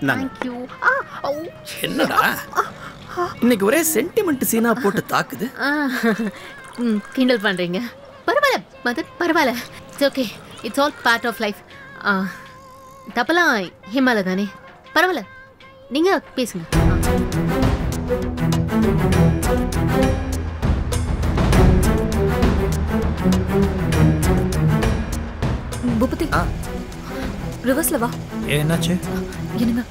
இந்தாங்க. தேங்க்யூ ஆ ஓ என்னடா இன்னைக்கு ஒரே சென்டிமெண்ட் சீனா போட்டு தாக்குது ஆ ம், கிண்டல் பண்ணுறீங்க பரவாயில்ல மதன் பரவாயில்ல it's okay it's all part of life தப்பெல்லாம் ஹிமால தானே பரவாயில்ல நீங்கள் பேசுங்க ஆ. பூபதி ரிவர்ஸ்ல வா ஏ என்னாச்சு என்னங்க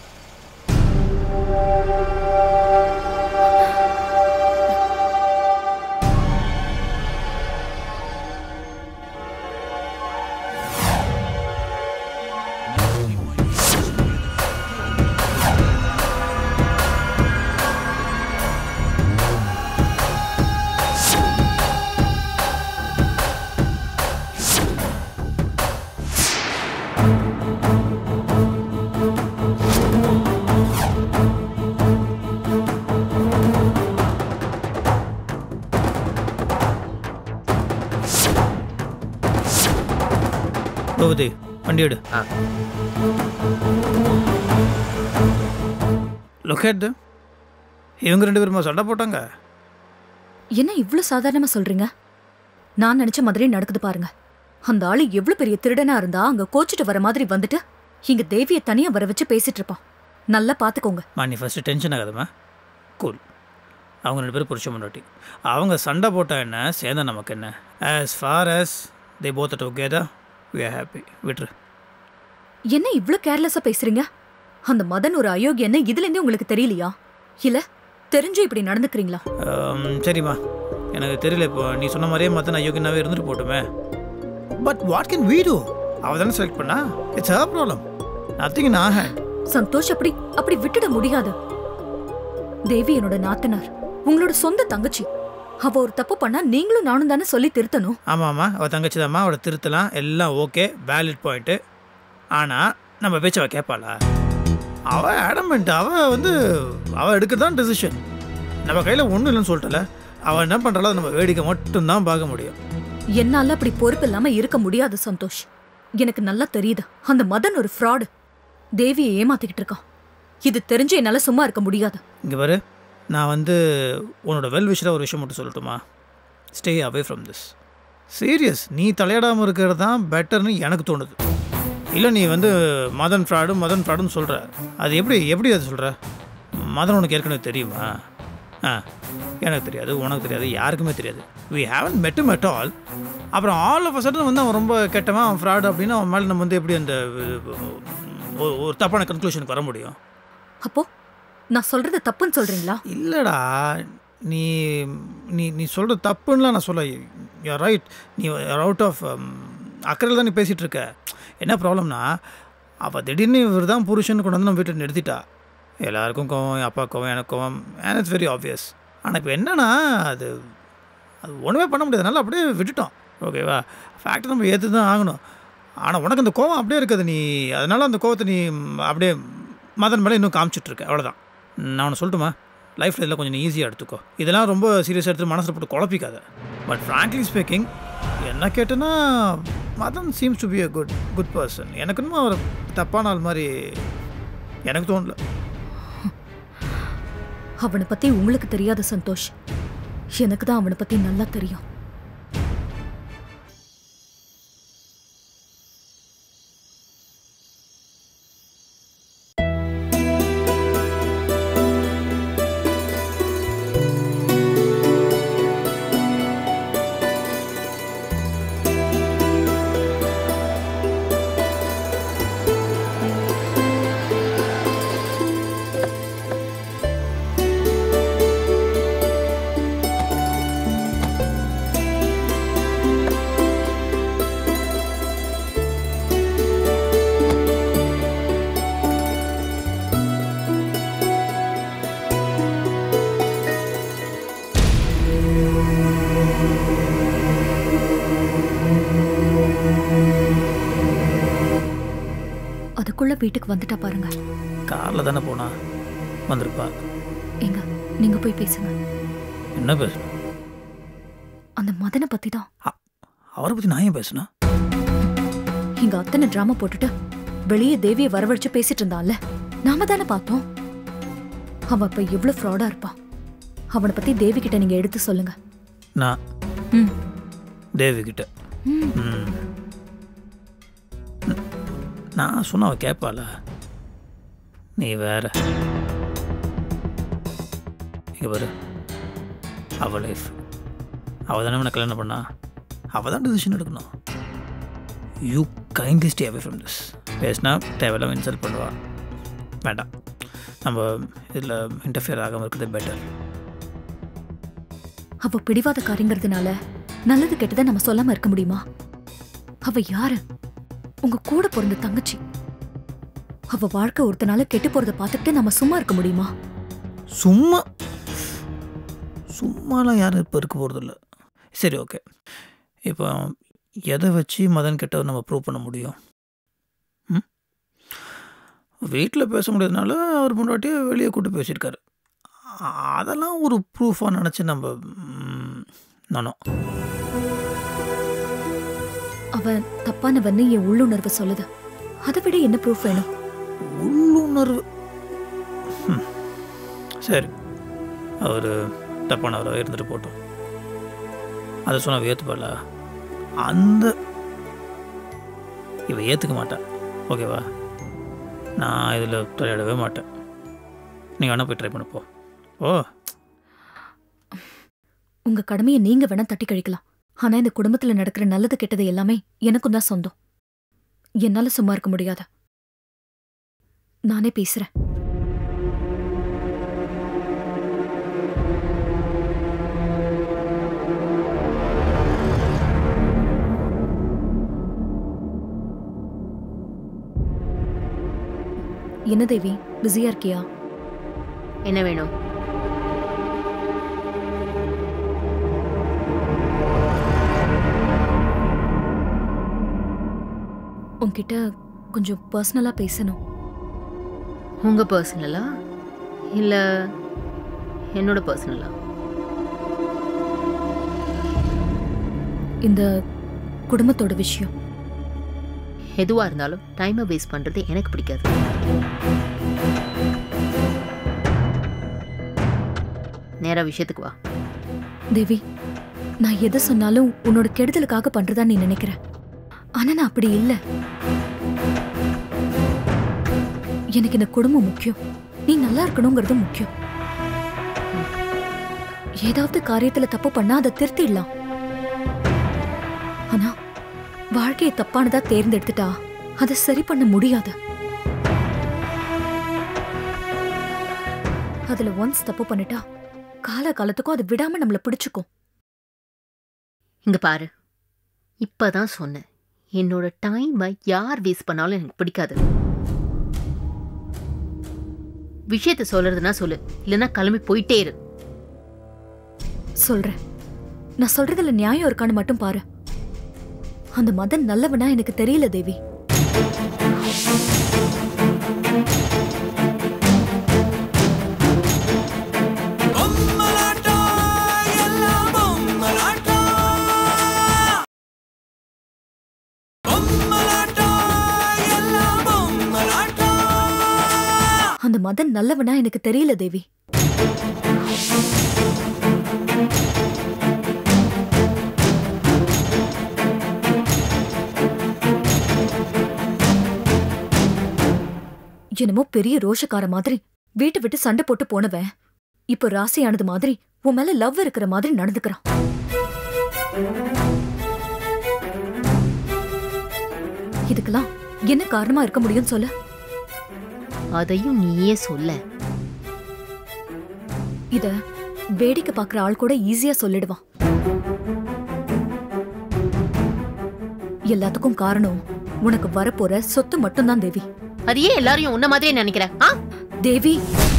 பூபதி வண்டி எடு ஆ. லொக்கேட் இவங்க ரெண்டு பேருமா சண்டை போட்டாங்க என்ன இவ்ளோ சாதாரணமா சொல்றீங்க நான் நினைச்ச மாதிரி நடக்குது பாருங்க அந்த ஆளு எவ்வளவு பெரிய திருடனா இருந்தா அங்க கோச்சிட்டு வர மாதிரி வந்துட்டு இங்க தேவிய தனியா வர வச்சு பேசிட்டு இருப்பான் நல்லா பாத்துக்கோங்க மா நீ ஃபஸ்ட்டு டென்ஷன் ஆகாதம்மா கூல் அவங்க ரெண்டு பேரும் புருஷ முன்னாடி அவங்க சண்டை போட்டா என்ன சேர்ந்தா நமக்கு என்ன as far as they both together we are happy விட்ரு என்ன இவ்ளோ கேர்லெஸ்ஸா பேசுறீங்க அந்த மதன் ஒரு அயோக்கியன்னு இதுல இருந்தே உங்களுக்கு தெரியலையா இல்ல தெரிஞ்சு இப்படி நடந்துக்கிறீங்களா Um, சரிம்மா எனக்கு தெரியல இப்போ நீ சொன்ன மாதிரியே மற்ற அயோக்கியனாவே இருந்துட்டு போட்டுமே but what can we do அவ தானே செலக்ட் பண்ணா இட்ஸ் ஹர் ப்ராப்ளம் நத்திங் நான் ஹேண்ட் சந்தோஷ் அப்படி அப்படி விட்டுட முடியாது தேவி என்னோட நாத்தனார் உங்களோட சொந்த தங்கச்சி அவ ஒரு தப்பு பண்ணா நீங்களும் நானும் தானே சொல்லி திருத்தணும் ஆமாம் ஆமாம் அவள் தங்கச்சி தாம்மா அவளை திருத்தலாம் எல்லாம் ஓகே வேலிட் பாயிண்ட்டு ஆனால் நம்ம பேச்ச அவள் கேட்பாளா அவள் ஆடமெண்ட் அவள் வந்து அவள் எடுக்கிறது தான் டெசிஷன் நம்ம கையில் ஒன்றும் இல்லைன்னு சொல்லிட்டல அவள் என்ன பண்ணுறாளோ அதை நம்ம வேடிக்கை மட்டும்தான் பார்க்க முடியும் என்னால அப்படி பொறுப்பு இல்லாம இருக்க முடியாது சந்தோஷ் எனக்கு நல்லா தெரியுது அந்த மதன் ஒரு ஃப்ராடு தேவியை ஏமாத்திக்கிட்டு இருக்கான் இது தெரிஞ்சு என்னால சும்மா இருக்க முடியாது இங்கே பாரு நான் வந்து உன்னோட வெல் விஷராக ஒரு விஷயம் மட்டும் சொல்லட்டுமா stay away from this serious நீ தலையிடாமல் இருக்கிறது தான் பெட்டர்னு எனக்கு தோணுது இல்லை நீ வந்து மதன் ஃப்ராடு மதன் ஃப்ராடுன்னு சொல்கிற அது எப்படி எப்படி அது சொல்கிற மதன் உனக்கு ஏற்கனவே தெரியுமா ஆ எனக்கு தெரியாது உனக்கு தெரியாது யாருக்குமே தெரியாது வி ஹேவன் மெட்டு மெட் ஆல் அப்புறம் ஆல் ஆஃப் அ சடன் வந்து அவன் ரொம்ப கெட்டவன் அவன் ஃப்ராடு அப்படின்னு அவன் மேலே நம்ம வந்து எப்படி அந்த ஒரு- ஒரு தப்பான கன்க்ளூஷனுக்கு வர முடியும் அப்போ நான் சொல்றது தப்புன்னு சொல்றீங்களா இல்லைடா நீ நீ நீ சொல்கிற தப்புன்னுலாம் நான் சொல்ல யூஆர் ரைட் நீ அவுட் ஆஃப் அக்கறையில் தான் நீ பேசிகிட்டு இருக்க என்ன ப்ராப்ளம்னா அவள் திடீர்னு இவர் தான் புருஷன் கொண்டு வந்து நம்ம வீட்டை நிறுத்திட்டா எல்லாருக்கும் கோவம் என் அப்பா கோவம் எனக்கு கோவம் அண்ட் இட்ஸ் வெரி ஆப்வியஸ் ஆனால் இப்போ என்னன்னா அது அது ஒன்றுமே பண்ண முடியாதுனால அப்படியே விட்டுட்டோம் ஓகேவா ஃபேக்ட் நம்ம ஏற்று தான் ஆகணும் ஆனால் உனக்கு அந்த கோவம் அப்படியே இருக்காது நீ அதனால் அந்த கோவத்தை நீ ம், அப்படியே மதன் மேலே இன்னும் காமிச்சிட்ருக்க அவ்வளோதான் நான் ஒன்று சொல்லட்டுமா லைஃப்பில் இதெல்லாம் கொஞ்சம் ஈஸியாக எடுத்துக்கோ இதெல்லாம் ரொம்ப சீரியஸாக எடுத்து மனசில் போட்டு குழப்பிக்காத பட் ஃப்ராங்க்லி ஸ்பீக்கிங் என்ன கேட்டேன்னா Madan seems to be a good good person எனக்கு இன்னும் அவர் தப்பான ஆள் மாதிரி எனக்கு தோணல அவனை பத்தி உங்களுக்கு தெரியாத சந்தோஷ் எனக்கு தான் அவனை பத்தி நல்லா தெரியும் அதுக்குள்ள வீட்டுக்கு வந்துட்டா பாருங்க காரில் தானே போனா வந்திருப்பா எங்க நீங்க போய் பேசுங்க என்ன பேசணும் அந்த மதனை பத்தி தான் அவரை பற்றி நான் ஏன் பேசுனா இங்க அத்தனை டிராமா போட்டுட்டு வெளியே தேவியை வரவழைச்சு பேசிட்டு இருந்தான்ல நாம தானே பார்த்தோம் அவன் அப்ப எவ்வளவு ஃப்ராடா இருப்பான் அவனை பத்தி தேவி கிட்ட நீங்க எடுத்து சொல்லுங்க நான் ம் தேவி கிட்ட ம். ம். நான் சொன்ன அவ கேட்பாள நீ வேற இங்க பாரு அவ லைஃப் அவள் தானே உன்னை கல்யாணம் பண்ணா அவள் தான் டிசிஷன் எடுக்கணும் you kindly stay away from this பேசினா தேவையில்லாம இன்சல்ட் பண்ணுவா வேண்டாம் நம்ம இதில் இன்டர்ஃபியர் ஆகாமல் இருக்கிறது பெட்டர் அவ பிடிவாதக்காரிங்கிறதுனால நல்லது கெட்டதை நம்ம சொல்லாம இருக்க முடியுமா அவ யாரு உங்க கூட பிறந்த தங்கச்சி அவ வாழ்க்கை ஒருத்தனால கெட்டு போறத பார்த்துட்டு நம்ம சும்மா இருக்க முடியுமா சும்மா சும்மாலாம் யாரும் இப்போ இருக்க போகிறதில்ல சரி ஓகே இப்போ எதை வச்சு மதன் கிட்ட நம்ம ப்ரூவ் பண்ண முடியும் ம் வீட்டில் பேச முடியாதனால அவர் முன்னாடியே வெளியே கூட்டு பேசியிருக்காரு அ- அதெல்லாம் ஒரு ப்ரூஃபாக நினச்சி நம்ம ம், நானோ அவன் தப்பானவன்னு என் உள்ளுணர்வு சொல்லுது அதை விட என்ன ப்ரூஃப் வேணும் உள்ளுணர்வு ம். சரி அவர் தப்பானவராக இருந்துட்டு போட்டோம் அதை சொன்ன ஏற்றுப்பாள அந்த இவ ஏற்றுக்க மாட்டான் ஓகேவா நான் இதில் தலையிடவே மாட்டேன் நீங்கள் வேணால் போய் ட்ரை பண்ண போ ஓ உங்க கடமையை நீங்க வேணா தட்டி கழிக்கலாம் ஆனா இந்த குடும்பத்துல நடக்கிற நல்லது கெட்டது எல்லாமே எனக்கும் தான் சொந்தம் என்னால சும்மா இருக்க முடியாது நானே பேசுறேன் என்ன தேவி பிஸியா இருக்கியா என்ன வேணும் உன்கிட்ட கொஞ்சம் பர்சனலா பேசணும் உங்க பர்சனலா இல்ல என்னோட பர்சனலா இந்த குடும்பத்தோட விஷயம் எதுவா இருந்தாலும் டைமை வேஸ்ட் பண்றது எனக்கு பிடிக்காது நேரா விஷயத்துக்கு வா தேவி நான் எதை சொன்னாலும் உன்னோட கெடுதலுக்காக பண்றதா நீ நினைக்கிற ஆனா நான் அப்படி இல்ல எனக்கு இந்த குடும்பம் முக்கியம் நீ நல்லா இருக்கணுங்கிறது முக்கியம் ஏதாவது காரியத்துல தப்பு பண்ணா அதை திருத்திடலாம் ஆனா வாழ்க்கையை தப்பானதா தேர்ந்தெடுத்துட்டா அதை சரி பண்ண முடியாது அதுல ஒன்ஸ் தப்பு பண்ணிட்டா கால காலத்துக்கும் அது விடாம நம்மள பிடிச்சுக்கும் இங்க பாரு இப்பதான் சொன்னேன் என்னோட டைமை யார் வேஸ்ட் பண்ணாலும் எனக்கு பிடிக்காது விஷயத்த சொல்றதுன்னா சொல்லு இல்லைன்னா கிளம்பி போயிட்டே இரு சொல்றேன் நான் சொல்றதுல நியாயம் இருக்கான்னு மட்டும் பாரு அந்த மதன் நல்லவனா எனக்கு தெரியல தேவி அந்த மதன் நல்லவனா எனக்கு தெரியல தேவி என்னமோ பெரிய ரோஷக்கார மாதிரி வீட்டை விட்டு சண்டை போட்டு போனவன் இப்ப ராசியானது மாதிரி உன் மேல லவ் இருக்கிற மாதிரி நடந்துக்கிறான் இதுக்கெல்லாம் என்ன காரணமா இருக்க முடியும்னு சொல்ல அதையும் நீயே சொல்ல இத வேடிக்கை பாக்குற ஆள் கூட ஈஸியா சொல்லிடுவான் எல்லாத்துக்கும் காரணம் உனக்கு வரப்போற சொத்து மட்டும்தான் தேவி அது ஏன் எல்லாரையும் உன்ன மாதிரியே நினைக்கிற ஆ தேவி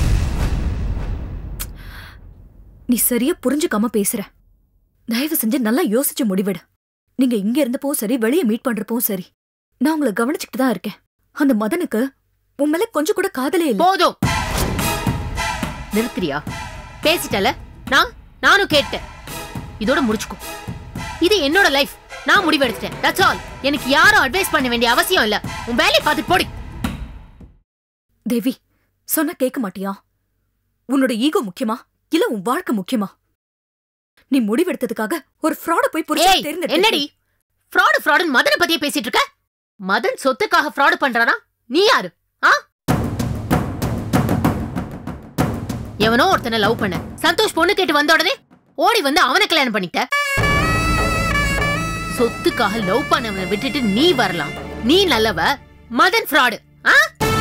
நீ சரியா புரிஞ்சுக்காம பேசுற தயவு செஞ்சு நல்லா யோசிச்சு முடிவெடு நீங்க இங்க இருந்தப்போ சரி வெளியே மீட் பண்றப்போ சரி நான் உங்களை கவனிச்சுக்கிட்டு தான் இருக்கேன் அந்த மதனுக்கு உன் மேல கொஞ்சம் கூட காதலே இல்ல போதும் நிறுத்துறியா பேசிட்டல நான் நானும் கேட்டேன் இதோட முடிச்சுக்கோ இது என்னோட லைஃப் நான் முடிவெடுத்துட்டேன் தட்ஸ் ஆல் எனக்கு யாரும் அட்வைஸ் பண்ண வேண்டிய அவசியம் இல்ல உன் வேலையை பார்த்து போடி தேவி சொன்னா கேட்க மாட்டியா உன்னோட ஈகோ முக்கியமா இல்ல உன் வாழ்க்கை முக்கியமா நீ முடிவெடுத்ததுக்காக ஒரு ஃப்ராட போய் புரிச்சு ஏய் என்னடி ஃப்ராடு ஃப்ராடுன்னு மதனை பத்தியே பேசிட்டு இருக்க மதன் சொத்துக்காக ஃப்ராடு பண்றானா நீ யாரு ஆ எவனோ ஒருத்தனை லவ் பண்ண சந்தோஷ் பொண்ணு கேட்டு வந்த உடனே ஓடி வந்து அவனை கல்யாணம் பண்ணிட்ட சொத்துக்காக லவ் பண்ணவனை விட்டுட்டு நீ வரலாம் நீ நல்லவ மதன் ஃப்ராடு ஆ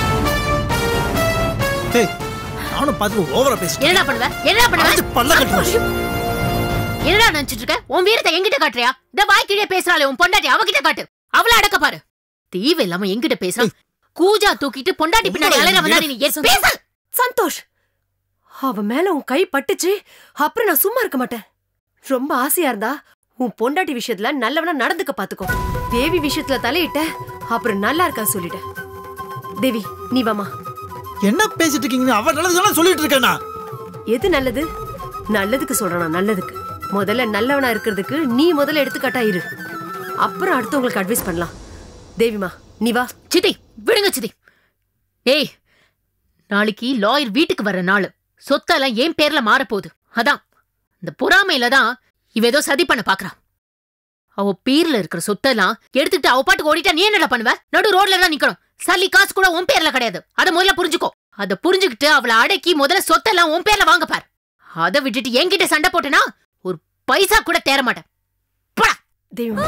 ஏய் நானும் பார்த்து ஓவரா பேசிட்டேன் என்னடா பண்ணுவ என்னடா பண்ணுவ அடிச்சு பல்ல கட்டுவேன். என்னடா நினைச்சிட்டு இருக்க உன் வீரத்தை என்கிட்ட காட்டுறியா இந்த வாய் கீழே பேசுறாளே உன் பொண்டாட்டி அவகிட்ட காட்டு அவள அடக்க பாரு தீவு இல்லாம என்கிட்ட பேசுறான் கூஜா தூக்கிட்டு பொண்டாட்டி பின்னாடி உண்மை அலைற வந்தா நீ எஸ் பேச சந்தோஷ் அவ மேல உன் கை பட்டுச்சு அப்புறம் நான் சும்மா இருக்க மாட்டேன் ரொம்ப ஆசையா இருந்தா உன் பொண்டாட்டி விஷயத்துல நல்லவனா நடந்துக்க பாத்துக்கோ தேவி விஷயத்துல தலையிட்ட அப்புறம் நல்லா இருக்கா சொல்லிட்டேன் தேவி நீ வாமா என்ன பேசிட்டு இருக்கீங்க அவ நல்லதுதான் சொல்லிட்டு இருக்கேன் நான் எது நல்லது நல்லதுக்கு சொல்றேனா நல்லதுக்கு முதல்ல நல்லவனா இருக்கிறதுக்கு நீ முதல்ல எடுத்துக்காட்டா இரு அப்புறம் அடுத்தவங்களுக்கு அட்வைஸ் பண்ணலாம் தேவிமா நீ வா சித்தி விடுங்க சித்தி ஏய் நாளைக்கு லாயர் வீட்டுக்கு வர்ற நாள் சொத்தெல்லாம் என் பேர்ல மாறப்போகுது அதான் இந்த பொறாமையில தான் இவ ஏதோ சதி பண்ண பாக்குறா அவ பேர்ல இருக்கிற சொத்தெல்லாம் எடுத்துக்கிட்டு அவ பாட்டுக்கு ஓடிட்டா நீ என்னடா பண்ணுவ நடு ரோட்ல தான் நிக்கணும் சல்லி காசு கூட உன் பேர்ல கிடையாது அத முதல்ல புரிஞ்சுக்கோ அத புரிஞ்சுக்கிட்டு அவளை அடக்கி முதல்ல சொத்தெல்லாம் உன் பேர்ல வாங்க பார் அத விட்டுட்டு என்கிட்ட சண்டை போட்டேனா ஒரு பைசா கூட தேர மாட்டேன் போடா தேவிமா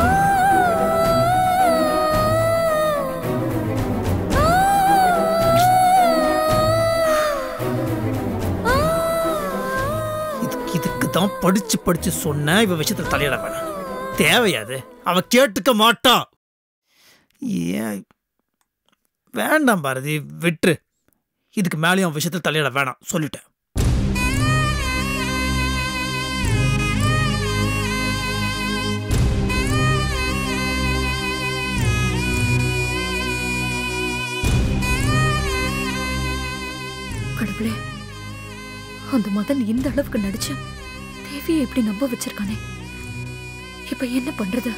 இதுக்கு இதுக்கு தான் படிச்சு படிச்சு சொன்ன இவ விஷயத்துல தலையிட வேணாம் தேவையாது அவ கேட்டுக்க மாட்டா ஏன் வேண்டாம் பாரதி விட்டுரு இதுக்கு மேலேயும் அவன் விஷயத்துல தலையிட வேணாம் சொல்லிட்டேன் கடவுளே அந்த மதன் இந்த அளவுக்கு நடிச்சு தேவியை எப்படி நம்ப வச்சிருக்கானே இப்ப என்ன பண்றது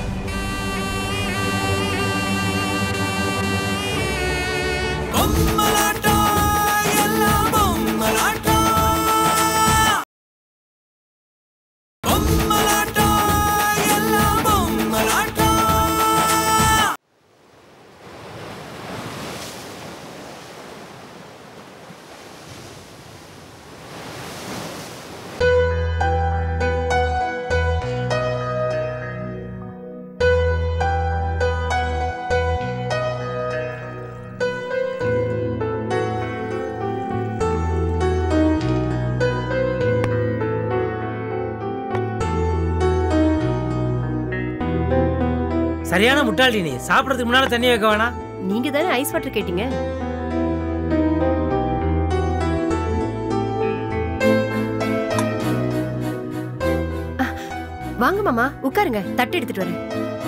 சரியான முட்டாளி நீ சாப்பிடறதுக்கு முன்னால தண்ணி வைக்க வேணாம் நீங்க தானே ஐஸ் வாட்டர் கேட்டீங்க அஹ், வாங்க மாமா உட்காருங்க தட்டு எடுத்துட்டு வரேன்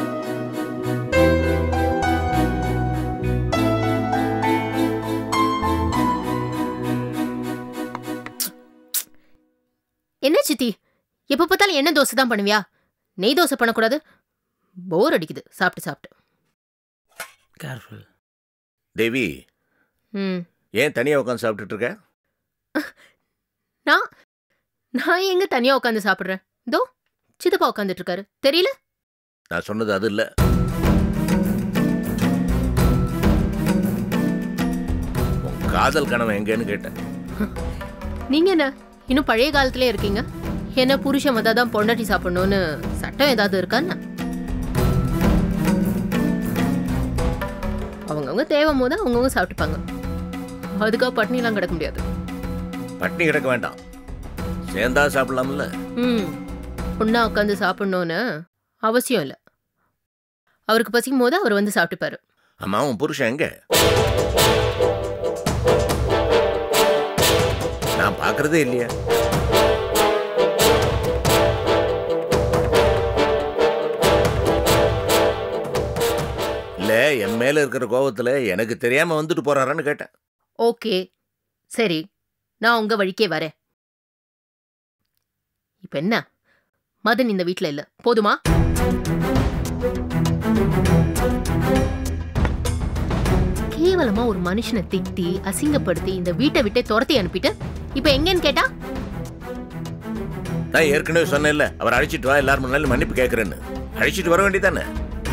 என்ன சித்தி எப்ப பார்த்தாலும் என்ன தோசை தான் பண்ணுவியா நெய் தோசை பண்ணக்கூடாது போர் அடிக்குது சாப்பிட்டு சாப்பிட்டு கேர்ஃபுல் தேவி ம் ஏன் தனியாக உட்காந்து சாப்பிட்டுட்டு இருக்க நான் நான் எங்க தனியா உட்காந்து சாப்பிடுறேன் தோ சித்தப்பா உட்காந்துட்டு இருக்காரு தெரியல நான் சொன்னது அது இல்லை உன் காதல் கனவு எங்கேன்னு கேட்டேன் நீங்க என்ன இன்னும் பழைய காலத்திலே இருக்கீங்க என்ன புருஷன் வந்தா தான் பொண்டாட்டி சாப்பிடணும்னு சட்டம் ஏதாவது இருக்கான்னு அவங்கவுங்க தேவை போது அவங்கவுங்க சாப்பிட்டுப்பாங்க அதுக்காக பட்னிலாம் கிடக்க முடியாது பட்டினி கிடக்க வேண்டாம் சேர்ந்தா சாப்பிடலாம்ல ம் ஒண்ணா உட்காந்து சாப்பிடணும்னு அவசியம் இல்லை அவருக்கு பசிக்கும் போது அவர் வந்து சாப்பிட்டுப்பாரு அம்மா உன் புருஷன் எங்க நான் பார்க்கறதே இல்லையா இல்ல என் மேல இருக்கிற கோவத்துல எனக்கு தெரியாம வந்துட்டு போறாரான்னு கேட்டேன் ஓகே சரி நான் உங்க வழிக்கே வரேன் இப்ப என்ன மதன் இந்த வீட்ல இல்ல போதுமா கேவலமா ஒரு மனுஷனை திட்டி அசிங்கப்படுத்தி இந்த வீட்டை விட்டே துரத்தி அனுப்பிட்டு இப்ப எங்கன்னு கேட்டா நான் ஏற்கனவே சொன்னேன்ல அவர் அழைச்சிட்டு வா எல்லாரும் முன்னாலும் மன்னிப்பு கேட்கறேன்னு அழைச்சிட்டு வர வேண்டியதானே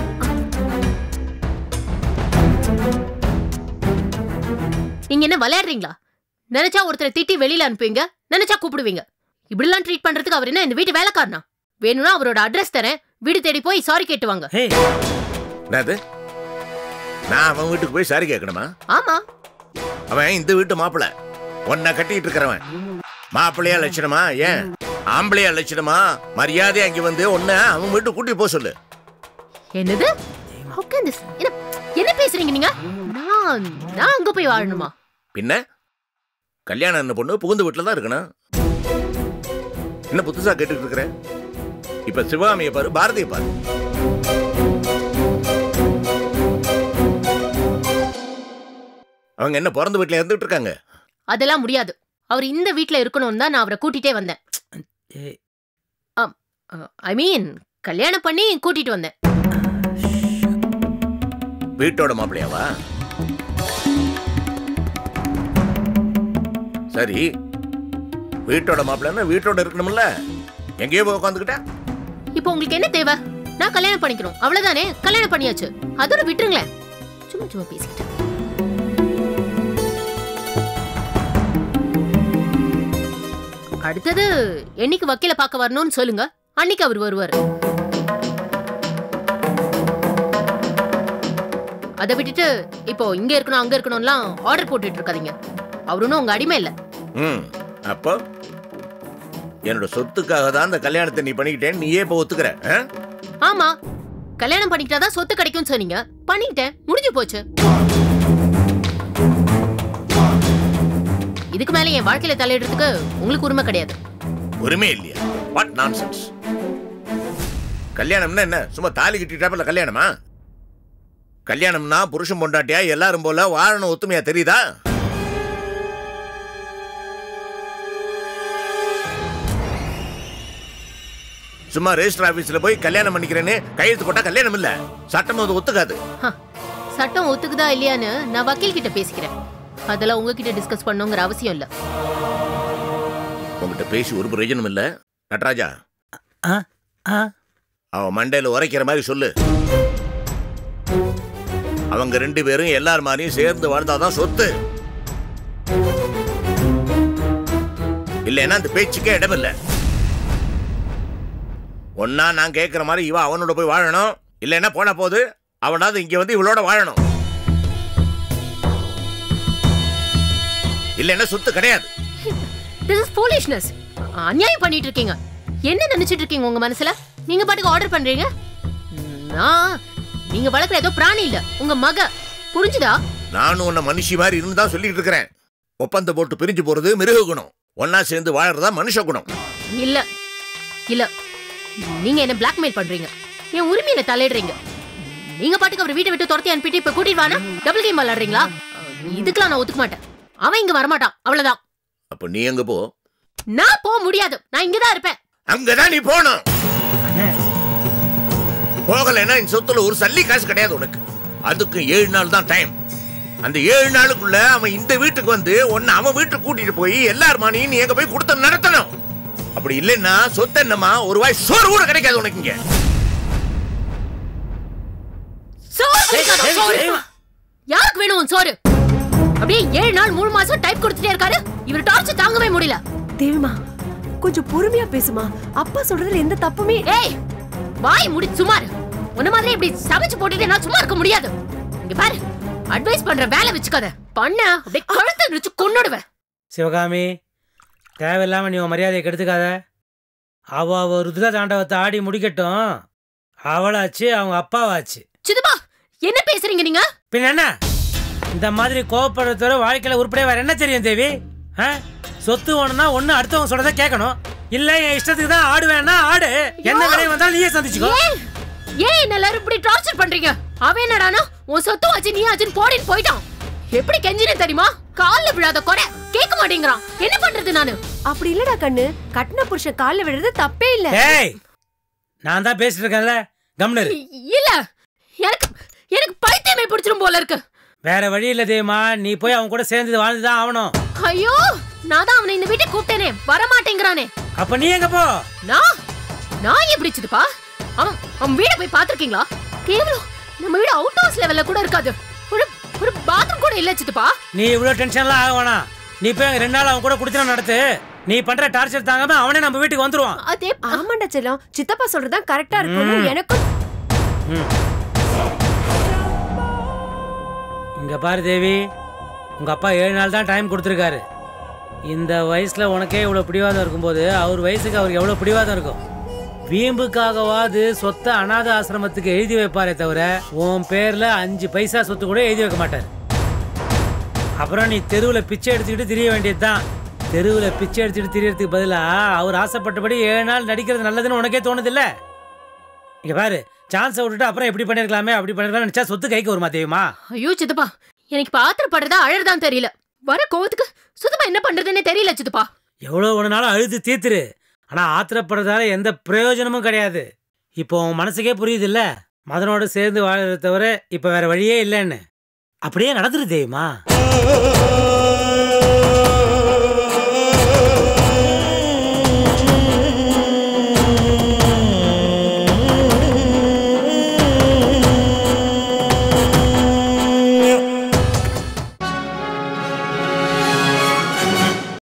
நீங்க என்ன விளையாடுறீங்களா நினைச்சா ஒருத்தரை திட்டி வெளியில அனுப்புவீங்க நினைச்சா கூப்பிடுவீங்க இப்படிலாம் ட்ரீட் பண்றதுக்கு அவர் என்ன இந்த வீட்டு வேலைக்காரனா வேணும்னா அவரோட அட்ரஸ் தரேன் வீடு தேடி போய் சாரி கேட்டு வாங்க ஹே என்னது நான் அவன் வீட்டுக்கு போய் சாரி கேட்கணுமா ஆமா அவன் இந்த வீட்டு மாப்பிள உன்னை கட்டிட்டு இருக்கிறவன் மாப்பிள்ளையா லட்சணமா ஏன் ஆம்பளையா லட்சணமா மரியாதையா அங்க வந்து உன்னை அவன் வீட்டுக்கு கூட்டி போக சொல்லு என்னது How can this- என்ன என்ன பேசுறீங்க நீங்க நான் நான் அங்க போய் வாழணுமா பின்ன கல்யாணம் என்ன பொண்ணு புகுந்த வீட்டில் தான் இருக்கணும் என்ன புதுசா கேட்டுட்டு இருக்கிற இப்ப சிவகாமியை பாரு பாரதியை பாரு அவங்க என்ன பிறந்த வீட்டில் இருந்துட்டு இருக்காங்க அதெல்லாம் முடியாது அவர் இந்த வீட்ல இருக்கணும்னு தான் நான் அவரை கூட்டிட்டே வந்தேன் ஏய், ஐ மீன் கல்யாணம் பண்ணி கூட்டிட்டு வந்தேன் வீட்டோட மாப்பிள்ளையாவா சரி வீட்டோட மாப்பிள்ளைன்னா வீட்டோட இருக்கணும்ல எங்கேயோ போய் உட்காந்துக்கிட்ட இப்போ உங்களுக்கு என்ன தேவை நான் கல்யாணம் பண்ணிக்கணும் அவ்வளவுதானே கல்யாணம் பண்ணியாச்சு அதோட விட்டுருங்களேன் சும்மா சும்மா பேசிக்கிட்டு அடுத்தது என்னைக்கு வக்கீல பார்க்க வரணும்னு சொல்லுங்க அன்னைக்கு அவர் வருவாரு அதை விட்டுட்டு இப்போ இங்க இருக்கணும் அங்க இருக்கணும்லாம் ஆர்டர் போட்டுட்டு இருக்காதீங்க அவருன்னு உங்க அடிமை இல்ல ம் அப்போ என்னோட சொத்துக்காக தான் அந்த கல்யாணத்தை நீ பண்ணிக்கிட்டேன்னு நீயே இப்போ ஒத்துக்கிற ஆ? ஆமா கல்யாணம் பண்ணிக்கிட்டாதான் சொத்து கிடைக்கும்னு சொன்னீங்க பண்ணிக்கிட்டேன் முடிஞ்சு போச்சு இதுக்கு மேல என் வாழ்க்கையில தலையிடுறதுக்கு உங்களுக்கு உரிமை கிடையாது உரிமை இல்லையா வாட் நான்சென்ஸ் கல்யாணம்னா என்ன சும்மா தாலி கட்டிட்டாப்பல கல்யாணமா கல்யாணம்னா புருஷன் பொண்டாட்டியா எல்லாரும் போல வாழணும் ஒத்துமையா தெரியுதா சும்மா ரெஜிஸ்டர் ஆபீஸ்ல போய் கல்யாணம் பண்ணிக்கிறேன்னு கையெழுத்து போட்டா கல்யாணம் இல்ல சட்டம் அது ஒத்துக்காது ஹ, சட்டம் ஒத்துக்குதா இல்லையான்னு நான் வக்கீல் கிட்ட பேசிக்கிறேன் அதெல்லாம் உங்ககிட்ட டிஸ்கஸ் பண்ணுங்கிற அவசியம் இல்ல உங்ககிட்ட பேசி ஒரு பிரயோஜனம் இல்ல நடராஜா ஆ ஆ அவன் மண்டையில உரைக்கிற மாதிரி சொல்லு அவங்க ரெண்டு பேரும் எல்லார் மாதிரியும் சேர்ந்து வாழ்ந்தாதான் சொத்து இல்லைன்னா அந்த பேச்சுக்கே இடமில்ல ஒன்னா நான் கேட்கிற மாதிரி இவ அவனோட போய் வாழணும் இல்லைன்னா போன போது அவனாவது இங்க வந்து இவளோட வாழணும் இல்லைன்னா சொத்து கிடையாது திஸ் இஸ் foolishness அநியாயம் பண்ணிட்டு இருக்கீங்க என்ன நினைச்சிட்டு இருக்கீங்க உங்க மனசுல நீங்க பாட்டுக்கு ஆர்டர் பண்றீங்க நான் நீங்க வளர்க்குற ஏதோ பிராணி இல்ல உங்க மக புரிஞ்சுதா நானும் உன்னை மனுஷி மாதிரி இருந்து தான் சொல்லிட்டு இருக்கிறேன் ஒப்பந்தம் போட்டு பிரிஞ்சு போறது மிருக குணம் ஒன்னா சேர்ந்து வாழறதா மனுஷ குணம் இல்ல இல்ல நீங்க என்ன பிளாக்மெயில் பண்றீங்க என் உரிமையில தலையிடுறீங்க நீங்க பாட்டுக்கு அவர் வீட்டை விட்டு துரத்தி அனுப்பிட்டு இப்ப கூட்டிட்டு வானா டபுள் கேம் விளையாடுறீங்களா இதுக்கெல்லாம் நான் ஒத்துக்க மாட்டேன் அவன் இங்க வரமாட்டான் அவ்வளவுதான் அப்ப நீ எங்க போ நான் போக முடியாது நான் இங்கதான் இருப்பேன் அங்கதான் நீ போகணும் அண்ணே போகலைன்னா இந்த சொத்துல ஒரு சல்லி காசு கிடையாது உனக்கு அதுக்கு ஏழு நாள் தான் டைம் அந்த ஏழு நாளுக்குள்ள அவன் இந்த வீட்டுக்கு வந்து உன்னை அவன் வீட்டுக்கு கூட்டிட்டு போய் எல்லார் மானியும் நீ எங்க போய் கொடுத்து நடத்தணும் அப்படி இல்லைன்னா சொத்து என்னமா ஒரு வாய் சோறு கூட கிடைக்காது உனக்கு இங்க சோறு கொடுக்காத, சோறு. யாருக்கு வேணும் உன் சோறு அப்படியே ஏழு நாள் மூணு மாசம் டைப் கொடுத்துட்டே இருக்காரு இவர் டார்ச்சர் தாங்கவே முடியல தேவிமா கொஞ்சம் பொறுமையா பேசுமா அப்பா சொல்றதுல எந்த தப்புமே ஏய் வாய் முடி சுமார் உன்ன மாதிரி இப்படி சமைச்சு போட்டுட்டு என்னால சும்மா இருக்க முடியாது இங்க பாரு அட்வைஸ் பண்ற வேலை வச்சுக்காத பண்ண அப்படியே கழுத்தை நிச்சு கொன்னுடுவேன் சிவகாமி தேவையில்லாம நீ உன் மரியாதையை கெடுத்துக்காத அவ அவ ருத்ர தாண்டவத்தை ஆடி முடிக்கட்டும் அவளாச்சு அவங்க அப்பாவாச்சு சிதுபா என்ன பேசுறீங்க நீங்க பின்ன என்ன இந்த மாதிரி கோவப்படுறதோட வாழ்க்கையில உருப்படியா வேற என்ன தெரியும் தேவி ஆ? சொத்து வேணும்னா ஒண்ணு அடுத்தவங்க சொல்றத கேட்கணும் இல்ல என் இஷ்டத்துக்கு தான் ஆடுவேன்னா ஆடு என்ன விலை வந்தாலும் நீயே சந்திச்சுக்கோ ஏன் ஏன் என்ன எல்லாரும் இப்படி டார்ச்சர் பண்றீங்க அவன் என்னடானா உன் சொத்து வச்சு நீ ஆச்சுன்னு போடின்னு போயிட்டான் எப்படி கெஞ்சினே தெரியுமா கால்ல விழாத குறை கேட்க மாட்டேங்கிறான் என்ன பண்றது நானு அப்படி இல்லடா கண்ணு கட்டின புருஷன் கால்ல விடுறது தப்பே இல்ல ஏய் நான் தான் பேசிட்டு இருக்கேன்ல கம்னர் இ- இல்ல எனக்கு எனக்கு பைத்தியமே பிடிச்சிரும் போல இருக்கு வேற வழி இல்ல தேவிமா நீ போய் அவன் கூட சேர்ந்து வாழ்ந்துதான் ஆகணும் ஐயோ நான் தான் அவனை இந்த வீட்டுக்கு கூப்பிட்டேனே வர மாட்டேங்கிறானே அப்ப நீ எங்க போ நான் நான் எப்படி சித்துப்பா அவன் அவன் வீட போய் பாத்திருக்கீங்களா கேவலம் நம்ம வீடு அவுட் ஹவுஸ் லெவல்ல கூட இருக்காது ஒரு ஒரு பாத்ரூம் கூட இல்ல சித்துப்பா நீ இவ்வளவு டென்ஷன்லாம் ஆக வேணாம் நீ போய் அங்க ரெண்டு நாள் அவன் கூட குடிச்சு நடத்து நீ பண்ற டார்ச்சர் தாங்காம அவனே நம்ம வீட்டுக்கு வந்துருவான் அதே ஆமாண்டா செல்லம் சித்தப்பா சொல்றதுதான் கரெக்டா இருக்கும்னு எனக்கும் இங்க பாரு தேவி உங்க அப்பா ஏழு நாள் தான் டைம் கொடுத்துருக்காரு இந்த வயசுல உனக்கே இவ்வளவு பிடிவாதம் இருக்கும்போது அவர் வயசுக்கு அவருக்கு எவ்வளவு பிடிவாதம் இருக்கும் வீம்புக்காகவாது சொத்தை அனாத ஆசிரமத்துக்கு எழுதி வைப்பாரே தவிர உன் பேர்ல அஞ்சு பைசா சொத்து கூட எழுதி வைக்க மாட்டார் அப்புறம் நீ தெருவில் பிச்சை எடுத்துக்கிட்டு திரிய வேண்டியதுதான் தெருவில் பிச்சை எடுத்துக்கிட்டு திரியறதுக்கு பதிலாக அவர் ஆசைப்பட்டபடி ஏழு நாள் நடிக்கிறது நல்லதுன்னு உனக்கே தோணுதில்ல இங்க பாரு சான்ஸை விட்டுட்டு அப்புறம் எப்படி பண்ணிருக்கலாமே அப்படி பண்ணிருக்கலாம் நினைச்சா சொத்து கைக்கு வருமா தெரியுமா ஐயோ சித்தப்பா எனக்கு பாத்திரப்படுறதா அழறதான் தெரியல வர கோவத்துக்கு சுத்தமா என்ன பண்றதுன்னே தெரியல சித்தப்பா எவ்வளோ ஒரு நாளும் அழுது தீர்த்துரு ஆனால் ஆத்திரப்படுறதால எந்த பிரயோஜனமும் கிடையாது இப்போ உன் மனசுக்கே புரியுதுல்ல மதனோட சேர்ந்து வாழறத தவிர இப்போ வேற வழியே இல்லைன்னு அப்படியே நடந்துரு தெரியுமா